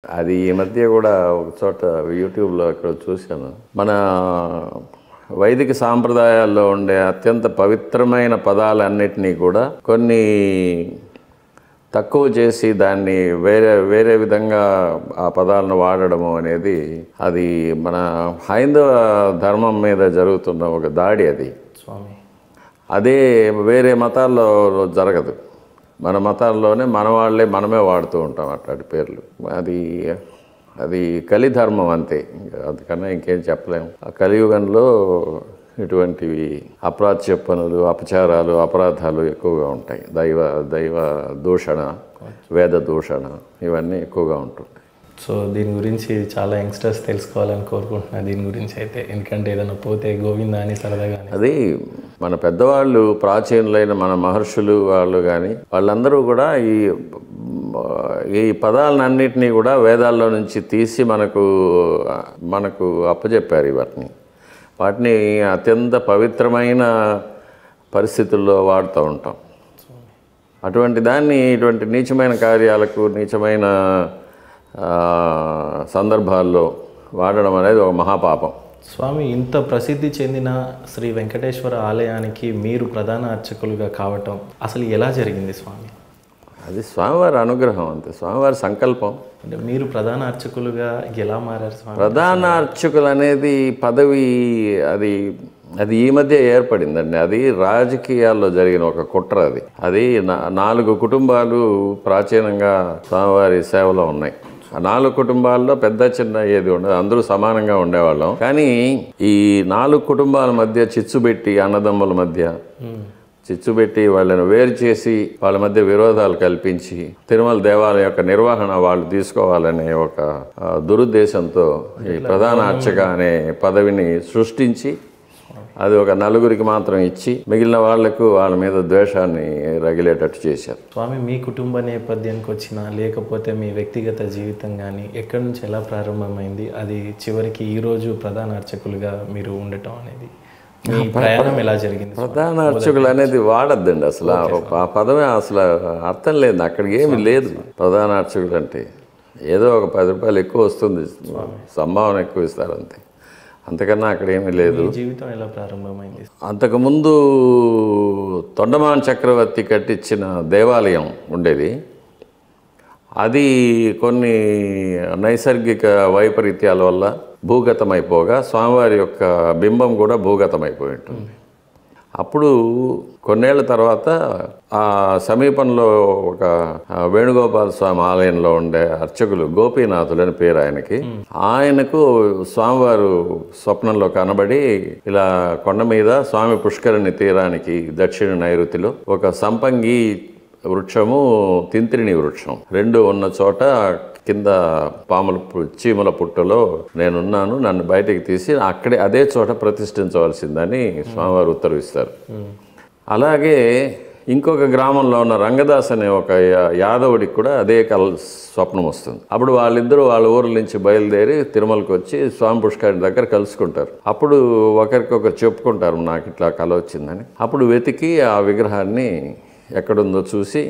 అది ఈ మధ్య కూడా ఒక చోట యూట్యూబ్లో అక్కడ చూశాను మన వైదిక సాంప్రదాయాల్లో ఉండే అత్యంత పవిత్రమైన పదాలన్నిటినీ కూడా కొన్ని తక్కువ చేసి దాన్ని వేరే వేరే విధంగా ఆ పదాలను వాడడము అనేది అది మన హైందవ ధర్మం మీద జరుగుతున్న ఒక దాడి అది స్వామి అదే వేరే మతాల్లో జరగదు మన మతాల్లోనే మన వాళ్ళే మనమే వాడుతూ ఉంటాం అట్లాంటి పేర్లు అది అది కలిధర్మం అంతే ఇంకా అందుకన్నా ఇంకేం చెప్పలేము ఆ కలియుగంలో ఇటువంటివి అప్రాచ్య పనులు అపచారాలు అపరాధాలు ఎక్కువగా ఉంటాయి దైవ దైవ దూషణ వేద దూషణ ఇవన్నీ ఎక్కువగా ఉంటుంటాయి సో దీని గురించి చాలా యంగ్స్టర్స్ తెలుసుకోవాలని కోరుకుంటున్నా దీని గురించి అయితే ఎందుకంటే ఏదైనా పోతే గోవింద అని సరదాగా అని. అది మన పెద్దవాళ్ళు ప్రాచీనులైన మన మహర్షులు వాళ్ళు కానీ వాళ్ళందరూ కూడా ఈ ఈ పదాలన్నింటినీ కూడా వేదాల్లో నుంచి తీసి మనకు మనకు అప్పచెప్పారు వాటిని వాటిని అత్యంత పవిత్రమైన పరిస్థితుల్లో వాడుతూ ఉంటాం అటువంటి దాన్ని ఇటువంటి నీచమైన కార్యాలకు నీచమైన ఆ, సందర్భాల్లో వాడడం అనేది ఒక మహాపాపం స్వామి ఇంత ప్రసిద్ధి చెందిన శ్రీ వెంకటేశ్వర ఆలయానికి మీరు ప్రధాన అర్చకులుగా కావటం అసలు ఎలా జరిగింది స్వామి అది స్వామివారి అనుగ్రహం అంతే స్వామివారి సంకల్పం అంటే మీరు ప్రధాన అర్చకులుగా ఎలా మారారు స్వామి ప్రధాన అర్చకులు అనేది పదవి అది అది ఈ మధ్య ఏర్పడిందండి అది రాజకీయాల్లో జరిగిన ఒక కుట్ర అది అది నా- నాలుగు కుటుంబాలు ప్రాచీనంగా స్వామివారి సేవలో ఉన్నాయి ఆ నాలుగు కుటుంబాల్లో పెద్ద చిన్న ఏది ఉండదు అందరూ సమానంగా ఉండేవాళ్ళం కానీ ఈ నాలుగు కుటుంబాల మధ్య చిచ్చు పెట్టి అన్నదమ్ముల మధ్య చిచ్చు పెట్టి వాళ్ళని వేరు చేసి వాళ్ళ మధ్య విరోధాలు కల్పించి తిరుమల దేవాలయం యొక్క నిర్వహణ వాళ్ళు తీసుకోవాలనే ఒక ఆ, దురుద్దేశంతో ఈ ప్రధాన అర్చక అనే పదవిని సృష్టించి అది ఒక నలుగురికి మాత్రం ఇచ్చి మిగిలిన వాళ్లకు వాళ్ళ మీద ద్వేషాన్ని రగిలేటట్టు చేశారు స్వామి మీ కుటుంబ నేపథ్యానికి వచ్చిన లేకపోతే మీ వ్యక్తిగత జీవితం కానీ ఎక్కడి నుంచి ఎలా ప్రారంభమైంది అది చివరికి ఈ రోజు ప్రధాన అర్చకులుగా మీరు ఉండటం అనేది మీ ప్రయాణం ఎలా జరిగింది స్వామి? ప్రధాన అర్చకులు అనేది వాడద్దండి అసలు ఆ- ఆ పదమే అసలు అర్థం లేదు అక్కడికి ఏమి లేదు ప్రధాన అర్చకులు అంటే ఏదో ఒక పది రూపాయలు ఎక్కువ వస్తుంది సంభావన ఎక్కువ ఇస్తారు అంతే అంతకన్నా అక్కడ ఏమీ లేదు మీ జీవితం ఎలా ప్రారంభమైంది అంతకుముందు తొండమాన్ చక్రవర్తి కట్టించిన దేవాలయం ఉండేది అది కొన్ని నైసర్గిక వైపరీత్యాల వల్ల భూగతమైపోగా స్వామివారి యొక్క బింబం కూడా భూగతమైపోయి ఉంటుంది అప్పుడు కొన్నేళ్ల తర్వాత ఆ సమీపంలో ఒక ఆ, వేణుగోపాల స్వామి ఆలయంలో ఉండే అర్చకులు గోపీనాథులు అని పేరు ఆయనకి ఆయనకు స్వామివారు స్వప్నంలో కనబడి ఇలా కొండ మీద స్వామి పుష్కరిణి తీరానికి దక్షిణ నైరుతిలో ఒక సంపంగి వృక్షము తింత్రిణి వృక్షం రెండు ఉన్న చోట కింద పాముల పు- చీమల పుట్టలో నేనున్నాను నన్ను బయటికి తీసి అక్కడే అదే చోట ప్రతిష్ఠించవలసిందని స్వామివారు ఉత్తర్విస్తారు అలాగే ఇంకొక గ్రామంలో ఉన్న రంగదాస్ అనే ఒక యా- యాదవుడికి కూడా అదే కల స్వప్నం వస్తుంది అప్పుడు వాళ్ళిద్దరూ వాళ్ళ ఊర్ల నుంచి బయలుదేరి తిరుమలకి వచ్చి స్వామి పుష్కరి దగ్గర కలుసుకుంటారు అప్పుడు ఒకరికొకరు చెప్పుకుంటారు నాకు ఇట్లా కల వచ్చిందని అప్పుడు వెతికి ఆ విగ్రహాన్ని ఎక్కడుందో చూసి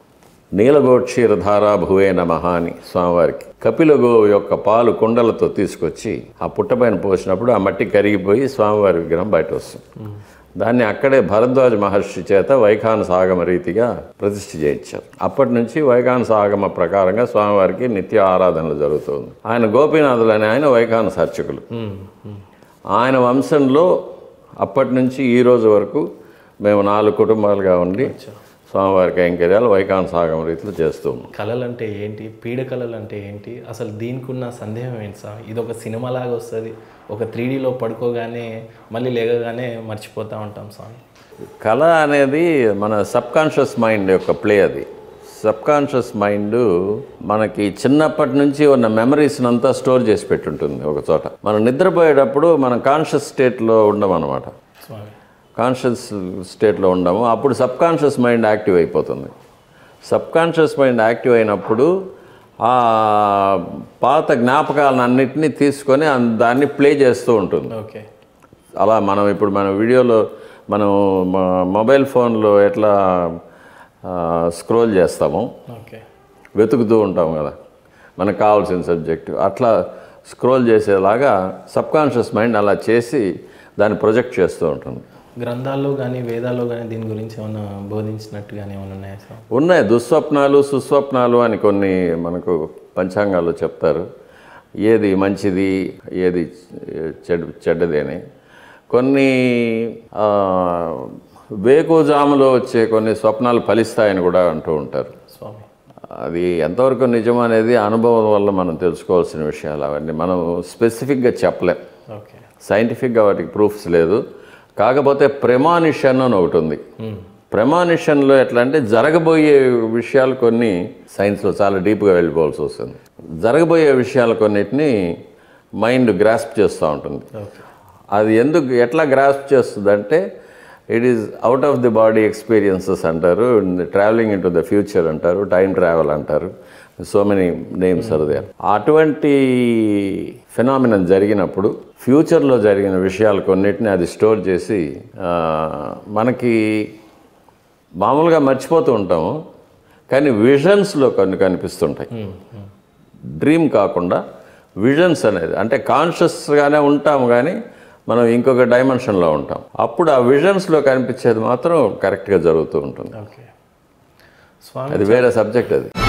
నీలగోక్షీరధారా భువే నమః అని స్వామివారికి కపిలగో యొక్క పాలు కుండలతో తీసుకొచ్చి ఆ పుట్టపైన పోసినప్పుడు ఆ మట్టి కరిగిపోయి స్వామివారి విగ్రహం బయట వస్తుంది దాన్ని అక్కడే భరద్వాజ మహర్షి చేత వైఖాన సాగమ రీతిగా ప్రతిష్ఠ చేయించారు అప్పటి నుంచి వైఖాన సాగమ ప్రకారంగా స్వామివారికి నిత్య ఆరాధనలు జరుగుతుంది ఆయన గోపీనాథులు అనే ఆయన వైఖాన అర్చకులు ఉమ్, ఉమ్. ఆయన వంశంలో అప్పటి నుంచి ఈ రోజు వరకు మేము నాలుగు కుటుంబాలుగా ఉండి స్వామివారి కైంకర్యాలు వైకాంత సాగం రీతిలో చేస్తూ ఉన్నాం కళలు అంటే ఏంటి పీడ కళలు అంటే ఏంటి అసలు దీనికి ఉన్న సందేహం ఏంటి స్వామి ఇది ఒక సినిమా లాగా వస్తుంది ఒక త్రీడీలో పడుకోగానే మళ్ళీ లేగగానే మర్చిపోతూ ఉంటాం స్వామి కళ అనేది మన సబ్ కాన్షియస్ మైండ్ యొక్క ప్లే అది సబ్ కాన్షియస్ మైండ్ మనకి చిన్నప్పటి నుంచి ఉన్న మెమరీస్ని అంతా స్టోర్ చేసి పెట్టుంటుంది ఒక చోట మనం నిద్రపోయేటప్పుడు మనం కాన్షియస్ స్టేట్లో ఉండం అనమాట స్వామి కాన్షియస్ స్టేట్లో ఉండము అప్పుడు సబ్ కాన్షియస్ మైండ్ యాక్టివ్ అయిపోతుంది సబ్ కాన్షియస్ మైండ్ యాక్టివ్ అయినప్పుడు ఆ పాత జ్ఞాపకాలను అన్నిటినీ తీసుకొని అన్- దాన్ని ప్లే చేస్తూ ఉంటుంది ఓకే అలా మనం ఇప్పుడు మన వీడియోలో మనం మ- మొబైల్ ఫోన్లో ఎట్లా స్క్రోల్ చేస్తామో ఓకే వెతుకుతూ ఉంటాం కదా మనకు కావాల్సిన సబ్జెక్టు అట్లా స్క్రోల్ చేసేలాగా సబ్కాన్షియస్ మైండ్ అలా చేసి దాన్ని ప్రొజెక్ట్ చేస్తూ ఉంటుంది గ్రంథాల్లో కానీ వేదాల్లో కానీ దీని గురించి ఏమైనా బోధించినట్టు కానీ ఏమైనా ఉన్నాయా సార్ ఉన్నాయి దుస్వప్నాలు సుస్వప్నాలు అని కొన్ని మనకు పంచాంగాల్లో చెప్తారు ఏది మంచిది ఏది చెడు చెడ్డది అని కొన్ని ఆ, వేకుజాములో వచ్చే కొన్ని స్వప్నాలు ఫలిస్తాయని కూడా అంటూ ఉంటారు స్వామి అది ఎంతవరకు నిజం అనేది అనుభవం వల్ల మనం తెలుసుకోవాల్సిన విషయాలు అవన్నీ మనం స్పెసిఫిక్గా చెప్పలేం ఓకే సైంటిఫిక్గా వాటికి ప్రూఫ్స్ లేదు కాకపోతే ప్రెమానిషన్ అని ఒకటి ఉంది ప్రెమానిషన్లో ఎట్లా అంటే జరగబోయే విషయాలు కొన్ని సైన్స్లో చాలా డీప్గా వెళ్ళిపోవాల్సి వస్తుంది జరగబోయే విషయాలు కొన్నిటిని మైండ్ గ్రాస్ప్ చేస్తూ ఉంటుంది ఓకే అది ఎందుకు ఎట్లా గ్రాస్ప్ చేస్తుంది అంటే it is out of the body experiences అంటారు travelling into the future అంటారు టైం ట్రావెల్ అంటారు so many names are there అటువంటి ఫినామినన్ జరిగినప్పుడు ఫ్యూచర్లో జరిగిన విషయాలు కొన్నిటిని అది స్టోర్ చేసి ఆ, మనకి మామూలుగా మర్చిపోతూ ఉంటాము కానీ విజన్స్లో కొన్ని కనిపిస్తుంటాయి డ్రీమ్ కాకుండా విజన్స్ అనేది అంటే కాన్షియస్గానే ఉంటాము కానీ మనం ఇంకొక డైమెన్షన్లో ఉంటాం అప్పుడు ఆ విజన్స్లో కనిపించేది మాత్రం కరెక్ట్గా జరుగుతూ ఉంటుంది ఓకే స్వామి అది వేరే సబ్జెక్ట్ అది